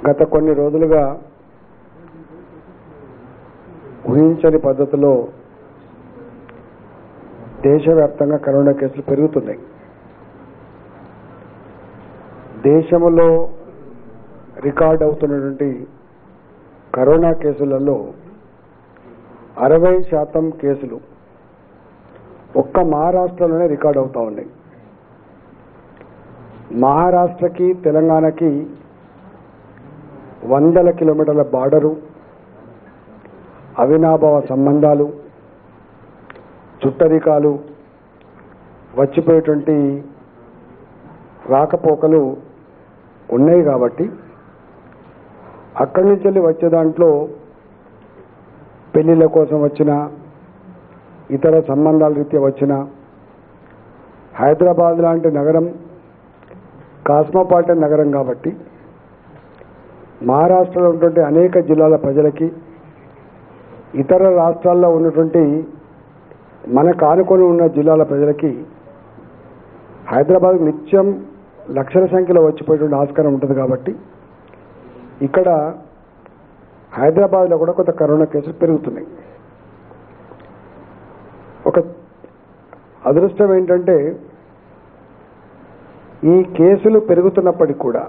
గత కొన్ని రోజులుగా ఊహించని పద్ధతిలో దేశవ్యాప్తంగా కరోనా కేసులు పెరుగుతున్నాయి దేశంలో రికార్డ్ అవుతున్నటువంటి కరోనా కేసులలో అరవై శాతం కేసులు ఒక్క మహారాష్ట్రలోనే రికార్డ్ అవుతా ఉన్నాయి మహారాష్ట్రకి తెలంగాణకి వందల కిలోమీటర్ల బార్డరు అవినాభావ సంబంధాలు చుట్టరికాలు వచ్చిపోయేటువంటి రాకపోకలు ఉన్నాయి కాబట్టి అక్కడి నుంచి వెళ్ళి వచ్చే దాంట్లో పెళ్లిళ్ళ కోసం వచ్చిన ఇతర సంబంధాల రీత్యా వచ్చిన హైదరాబాద్ లాంటి నగరం కాస్మోపాలిటన్ నగరం కాబట్టి మహారాష్ట్రలో ఉన్నటువంటి అనేక జిల్లాల ప్రజలకి ఇతర రాష్ట్రాల్లో ఉన్నటువంటి మనకు ఆనుకొని ఉన్న జిల్లాల ప్రజలకి హైదరాబాద్ నిత్యం లక్షల సంఖ్యలో వచ్చిపోయేటువంటి ఆస్కారం ఉంటుంది కాబట్టి ఇక్కడ హైదరాబాద్లో కూడా కొంత కరోనా కేసులు పెరుగుతున్నాయి ఒక అదృష్టం ఏంటంటే ఈ కేసులు పెరుగుతున్నప్పటికీ కూడా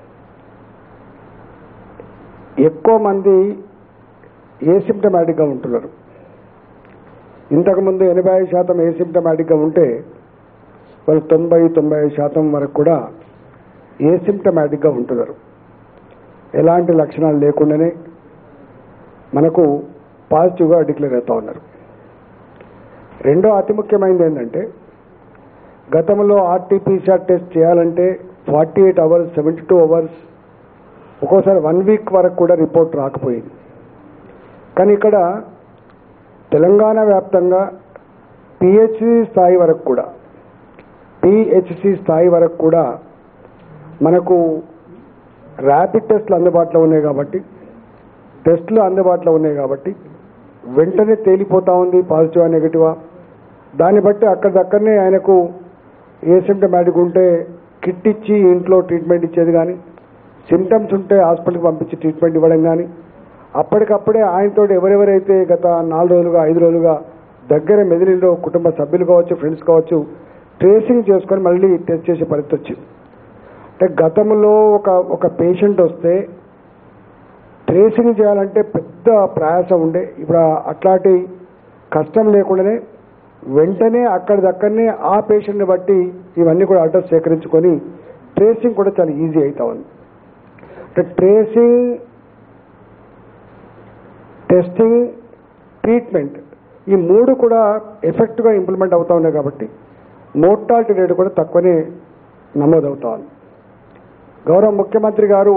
ఎక్కువ మంది ఏసిమ్టమాటిక్గా ఉంటున్నారు ఇంతకుముందు ఎనభై ఐదు శాతం ఏసిమ్టమాటిక్గా ఉంటే వాళ్ళు తొంభై తొంభై ఐదు శాతం వరకు కూడా ఏసిమ్టమాటిక్గా ఉంటున్నారు ఎలాంటి లక్షణాలు లేకుండానే మనకు పాజిటివ్గా డిక్లేర్ అవుతూ ఉన్నారు రెండో అతి ముఖ్యమైనది ఏంటంటే గతంలో ఆర్టీపీసీఆర్ టెస్ట్ చేయాలంటే forty eight hours seventy two hours ఒక్కోసారి వన్ వీక్ వరకు కూడా రిపోర్ట్ రాకపోయింది కానీ ఇక్కడ తెలంగాణ వ్యాప్తంగా పిహెచ్సి స్థాయి వరకు కూడా పిహెచ్సి స్థాయి వరకు కూడా మనకు ర్యాపిడ్ టెస్ట్లు అందుబాటులో ఉన్నాయి కాబట్టి టెస్టులు అందుబాటులో ఉన్నాయి కాబట్టి వెంటనే తేలిపోతా ఉంది పాజిటివా నెగిటివా దాన్ని బట్టి అక్కడిదక్కడనే ఆయనకు ఏ సిమ్టమాటిక్ ఉంటే కిట్ ఇచ్చి ఇంట్లో ట్రీట్మెంట్ ఇచ్చేది కానీ సిమ్టమ్స్ ఉంటే హాస్పిటల్కి పంపించి ట్రీట్మెంట్ ఇవ్వడం కానీ అప్పటికప్పుడే ఆయనతో ఎవరెవరైతే గత నాలుగు రోజులుగా ఐదు రోజులుగా దగ్గర మెదిలిలో కుటుంబ సభ్యులు కావచ్చు ఫ్రెండ్స్ కావచ్చు ట్రేసింగ్ చేసుకొని మళ్ళీ టెస్ట్ చేసే పరిస్థితి వచ్చింది అంటే గతంలో ఒక ఒక పేషెంట్ వస్తే ట్రేసింగ్ చేయాలంటే పెద్ద ప్రయాస ఉండే ఇప్పుడు అట్లాంటి కష్టం లేకుండానే వెంటనే అక్కడిదక్కడనే ఆ పేషెంట్ని బట్టి ఇవన్నీ కూడా అడ్రస్ సేకరించుకొని ట్రేసింగ్ కూడా చాలా ఈజీ అవుతా ఉంది అంటే ట్రేసింగ్ టెస్టింగ్ ట్రీట్మెంట్ ఈ మూడు కూడా ఎఫెక్ట్గా ఇంప్లిమెంట్ అవుతా ఉన్నాయి కాబట్టి మోర్టాలిటీ రేటు కూడా తక్కువనే నమోదవుతా ఉంది గౌరవ ముఖ్యమంత్రి గారు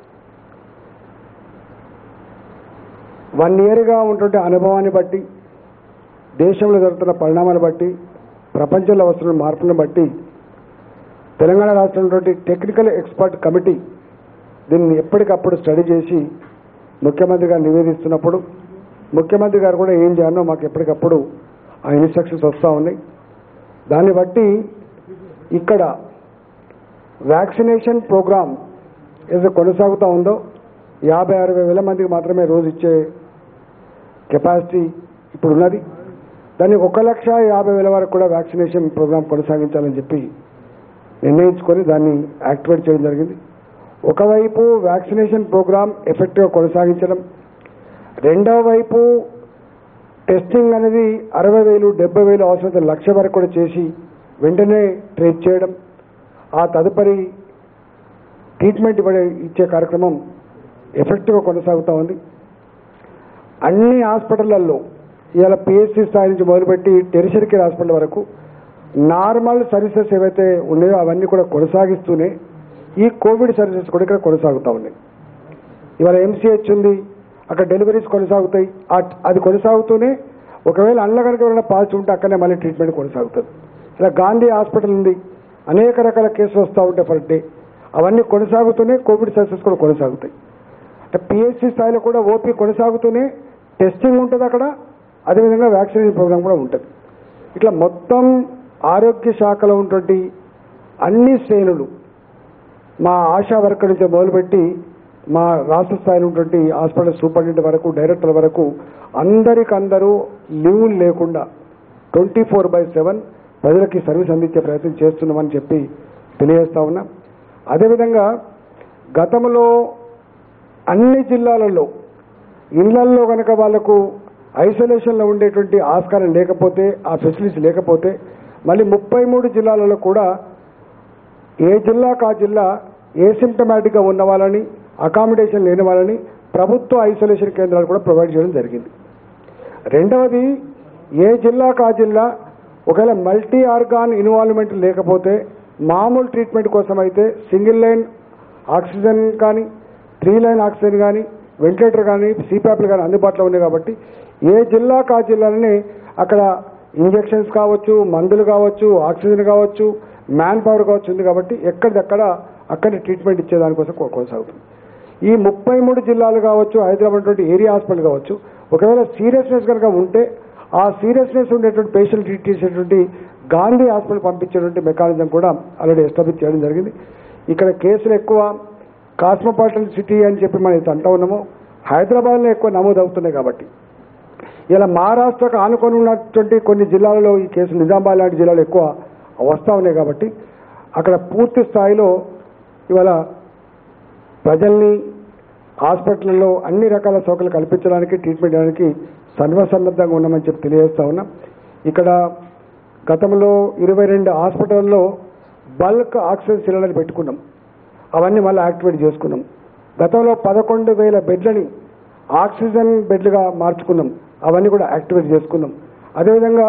వన్ ఇయర్గా ఉన్నటువంటి అనుభవాన్ని బట్టి దేశంలో జరుగుతున్న పరిణామాన్ని బట్టి ప్రపంచంలో వస్తున్న మార్పులను బట్టి తెలంగాణ రాష్ట్రంలో టెక్నికల్ ఎక్స్పర్ట్ కమిటీ దీన్ని ఎప్పటికప్పుడు స్టడీ చేసి ముఖ్యమంత్రి గారు నివేదిస్తున్నప్పుడు ముఖ్యమంత్రి గారు కూడా ఏం చేయాలో మాకు ఎప్పటికప్పుడు ఆ ఇన్స్ట్రక్షన్స్ వస్తూ ఉన్నాయి దాన్ని బట్టి ఇక్కడ వ్యాక్సినేషన్ ప్రోగ్రామ్ ఏదో కొనసాగుతూ ఉందో యాభై అరవై వేల మందికి మాత్రమే రోజు ఇచ్చే కెపాసిటీ ఇప్పుడు ఉన్నది దాన్ని ఒక లక్ష యాభై వేల వరకు కూడా వ్యాక్సినేషన్ ప్రోగ్రామ్ కొనసాగించాలని చెప్పి నిర్ణయించుకొని దాన్ని యాక్టివేట్ చేయడం జరిగింది ఒకవైపు వ్యాక్సినేషన్ ప్రోగ్రామ్ ఎఫెక్టివ్గా కొనసాగించడం రెండవ వైపు టెస్టింగ్ అనేది అరవై వేలు డెబ్బై వేలు అవసరమైతే లక్ష వరకు కూడా చేసి వెంటనే ట్రీట్ చేయడం ఆ తదుపరి ట్రీట్మెంట్ ఇవ్వడే ఇచ్చే కార్యక్రమం ఎఫెక్టివ్గా కొనసాగుతూ ఉంది అన్ని హాస్పిటళ్లలో ఇవాళ పిహెచ్సి స్థాయి నుంచి మొదలుపెట్టి టెరిషరీ కేర్ హాస్పిటల్ వరకు నార్మల్ సర్వీసెస్ ఏవైతే ఉన్నాయో అవన్నీ కూడా కొనసాగిస్తూనే ఈ కోవిడ్ సర్వీసెస్ కూడా ఇక్కడ కొనసాగుతూ ఉన్నాయి ఇవాళ ఎంసీహెచ్ ఉంది అక్కడ డెలివరీస్ కొనసాగుతాయి ఆ- అది కొనసాగుతూనే ఒకవేళ అందులో కనుక ఎవరైనా పాజిటివ్ ఉంటే అక్కడనే మళ్ళీ ట్రీట్మెంట్ కొనసాగుతుంది ఇలా గాంధీ హాస్పిటల్ ఉంది అనేక రకాల కేసులు వస్తూ ఉంటాయి ఫర్ డే అవన్నీ కొనసాగుతూనే కోవిడ్ సర్వీసెస్ కూడా కొనసాగుతాయి అంటే పిహెచ్సి స్థాయిలో కూడా ఓపీ కొనసాగుతూనే టెస్టింగ్ ఉంటుంది అక్కడ అదేవిధంగా వ్యాక్సినేషన్ ప్రోగ్రామ్ కూడా ఉంటుంది ఇట్లా మొత్తం ఆరోగ్య శాఖలో ఉన్నటువంటి అన్ని శ్రేణులు మా ఆశా వర్కర్ నుంచి మొదలుపెట్టి మా రాష్ట్ర స్థాయిలో ఉన్నటువంటి హాస్పిటల్ సూపరింటెండెంట్ వరకు డైరెక్టర్ వరకు అందరికందరూ లీవ్ లేకుండా ట్వంటీ ఫోర్ బై సెవెన్ ప్రజలకి సర్వీస్ అందించే ప్రయత్నం చేస్తున్నామని చెప్పి తెలియజేస్తా ఉన్నా అదేవిధంగా గతంలో అన్ని జిల్లాలలో ఇళ్లల్లో కనుక వాళ్లకు ఐసోలేషన్లో ఉండేటువంటి ఆస్కారం లేకపోతే ఆ ఫెసిలిటీస్ లేకపోతే మళ్ళీ ముప్పై మూడు జిల్లాలలో కూడా ఏ జిల్లాకు ఆ జిల్లా ఏసిమ్టమాటిక్గా ఉన్న వాళ్ళని అకామిడేషన్ లేని వాళ్ళని ప్రభుత్వ ఐసోలేషన్ కేంద్రాలు కూడా ప్రొవైడ్ చేయడం జరిగింది రెండవది ఏ జిల్లాకు ఆ జిల్లా ఒకవేళ మల్టీ ఆర్గాన్ ఇన్వాల్వ్మెంట్ లేకపోతే మామూలు ట్రీట్మెంట్ కోసం అయితే సింగిల్ లైన్ ఆక్సిజన్ కానీ త్రీ లైన్ ఆక్సిజన్ కానీ వెంటిలేటర్ కానీ సిపాప్లు కానీ అందుబాటులో ఉన్నాయి కాబట్టి ఏ జిల్లాకు ఆ జిల్లాలోనే అక్కడ ఇంజెక్షన్స్ కావచ్చు మందులు కావచ్చు ఆక్సిజన్ కావచ్చు మ్యాన్ పవర్ కావచ్చు ఉంది కాబట్టి ఎక్కడిదక్కడ అక్కడ ట్రీట్మెంట్ ఇచ్చేదానికోసం కొ- కొనసాగుతుంది ఈ ముప్పై మూడు జిల్లాలు కావచ్చు హైదరాబాద్టువంటి ఏరియా హాస్పిటల్ కావచ్చు ఒకవేళ సీరియస్నెస్ కనుక ఉంటే ఆ సీరియస్నెస్ ఉండేటువంటి పేషెంట్ ట్రీట్ చేసేటువంటి గాంధీ హాస్పిటల్ పంపించేటువంటి మెకానిజం కూడా ఆల్రెడీ ఎస్టాబ్లిష్ చేయడం జరిగింది ఇక్కడ కేసులు ఎక్కువ కాస్మోపాలిటన్ సిటీ అని చెప్పి మనం అయితే అంటా ఉన్నామో హైదరాబాద్లో ఎక్కువ నమోదు అవుతున్నాయి కాబట్టి ఇలా మహారాష్ట్రకు ఆనుకొని ఉన్నటువంటి కొన్ని జిల్లాలలో ఈ కేసులు నిజామాబాద్ లాంటి జిల్లాలు ఎక్కువ వస్తూ ఉన్నాయి కాబట్టి అక్కడ పూర్తి స్థాయిలో ఇవాళ ప్రజల్ని హాస్పిటల్లో అన్ని రకాల సౌకర్యాలు కల్పించడానికి ట్రీట్మెంట్ చేయడానికి సర్వసన్నద్ధంగా ఉన్నామని చెప్పి తెలియజేస్తా ఉన్నాం ఇక్కడ గతంలో ఇరవై రెండు హాస్పిటల్లో బల్క్ ఆక్సిజన్ సిలిండర్ పెట్టుకున్నాం అవన్నీ మళ్ళీ యాక్టివేట్ చేసుకున్నాం గతంలో పదకొండు వేల బెడ్లని ఆక్సిజన్ బెడ్లుగా మార్చుకున్నాం అవన్నీ కూడా యాక్టివేట్ చేసుకున్నాం అదేవిధంగా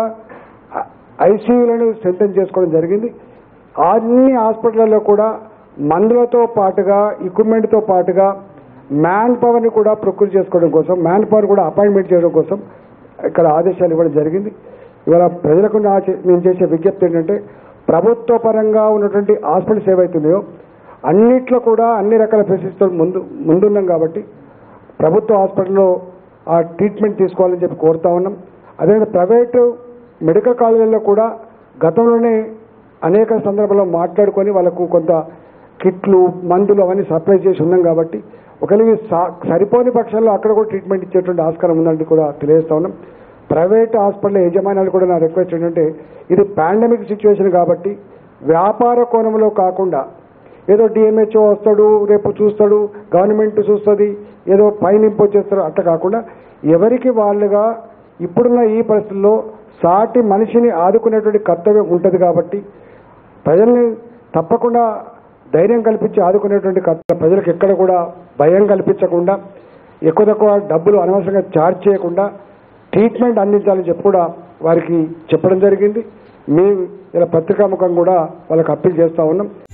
ఐసీయూలను స్ట్రెంథన్ చేసుకోవడం జరిగింది అన్ని హాస్పిటల్లో కూడా మందులతో పాటుగా ఎక్విప్మెంట్తో పాటుగా మ్యాన్ పవర్ని కూడా ప్రొక్యూర్ చేసుకోవడం కోసం మ్యాన్ పవర్ కూడా అపాయింట్మెంట్ చేయడం కోసం ఇక్కడ ఆదేశాలు ఇవ్వడం జరిగింది ఇవాళ ప్రజలకు నా చే- నేను చేసే విజ్ఞప్తి ఏంటంటే ప్రభుత్వ పరంగా ఉన్నటువంటి హాస్పిటల్స్ ఏవైతున్నాయో అన్నిట్లో కూడా అన్ని రకాల ఫెసిలిటీతో ముందు ముందున్నాం కాబట్టి ప్రభుత్వ హాస్పిటల్లో ఆ ట్రీట్మెంట్ తీసుకోవాలని చెప్పి కోరుతా ఉన్నాం అదేవిధంగా ప్రైవేటు మెడికల్ కాలేజీల్లో కూడా గతంలోనే అనేక సందర్భాల్లో మాట్లాడుకొని వాళ్ళకు కొంత కిట్లు మందులు అవన్నీ సప్లై చేసి ఉన్నాం కాబట్టి ఒకవేళ ఇవి సా- సరిపోని పక్షంలో అక్కడ కూడా ట్రీట్మెంట్ ఇచ్చేటువంటి ఆస్కారం ఉందని కూడా తెలియజేస్తా ఉన్నాం ప్రైవేట్ హాస్పిటల్ యజమానులు కూడా నా రిక్వెస్ట్ ఏంటంటే ఇది పాండమిక్ సిచ్యువేషన్ కాబట్టి వ్యాపార కోణంలో కాకుండా ఏదో డిఎంహెచ్ఓ వస్తాడు రేపు చూస్తాడు గవర్నమెంట్ చూస్తుంది ఏదో పైన ఇంపోజ్ చేస్తారు అట్లా కాకుండా ఎవరికి వాళ్ళుగా ఇప్పుడున్న ఈ పరిస్థితుల్లో సాటి మనిషిని ఆదుకునేటువంటి కర్తవ్యం ఉంటుంది కాబట్టి ప్రజల్ని తప్పకుండా ధైర్యం కల్పించి ఆదుకునేటువంటి కర్త ప్రజలకు ఎక్కడ కూడా భయం కల్పించకుండా ఎక్కువ తక్కువ డబ్బులు అనవసరంగా ఛార్జ్ చేయకుండా ట్రీట్మెంట్ అందించాలని చెప్పి కూడా వారికి చెప్పడం జరిగింది మేము ఇలా పత్రికాముఖం కూడా వాళ్ళకి అప్పీల్ చేస్తూ ఉన్నాం